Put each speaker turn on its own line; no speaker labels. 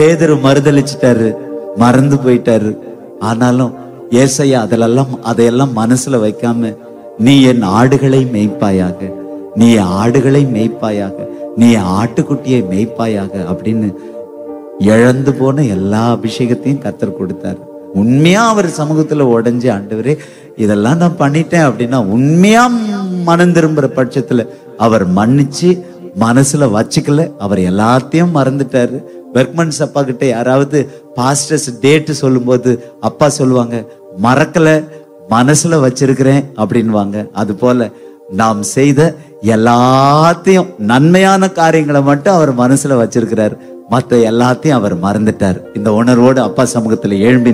பேதரு மறுதளிச்சிட்டாரு மறந்து போயிட்டாரு ஆனாலும் ஏசையா அதிலெல்லாம் அதையெல்லாம் மனசுல வைக்காம நீ என் ஆடுகளை மேய்ப்பாயாக நீ என் ஆடுகளை மேய்ப்பாயாக நீ என் ஆட்டுக்குட்டியை மேய்ப்பாயாக அப்படின்னு இழந்து போன எல்லா அபிஷேகத்தையும் கத்தர் கொடுத்தாரு உண்மையா அவர் சமூகத்துல உடைஞ்சு ஆண்டவரே இதெல்லாம் நான் பண்ணிட்டேன் அப்படின்னா உண்மையா மனம் திரும்புற பட்சத்துல அவர் மன்னிச்சு மனசுல வச்சுக்கல அவர் எல்லாத்தையும் மறந்துட்டாரு பெர்க்மன்ஸ் அப்பா கிட்ட யாராவது பாஸ்டர்ஸ் டேட் சொல்லும்போது அப்பா சொல்லுவாங்க மறக்கல மனசுல வச்சிருக்கிறேன் அப்படின்வாங்க அது போல நாம் செய்த எல்லாத்தையும் நன்மையான காரியங்களை மட்டும் அவர் மனசுல வச்சிருக்கிறார் மத்த எல்லாத்தையும் அவர் மறந்துட்டார் இந்த உணர்வோடு அப்பா சமூகத்துல எழும்பி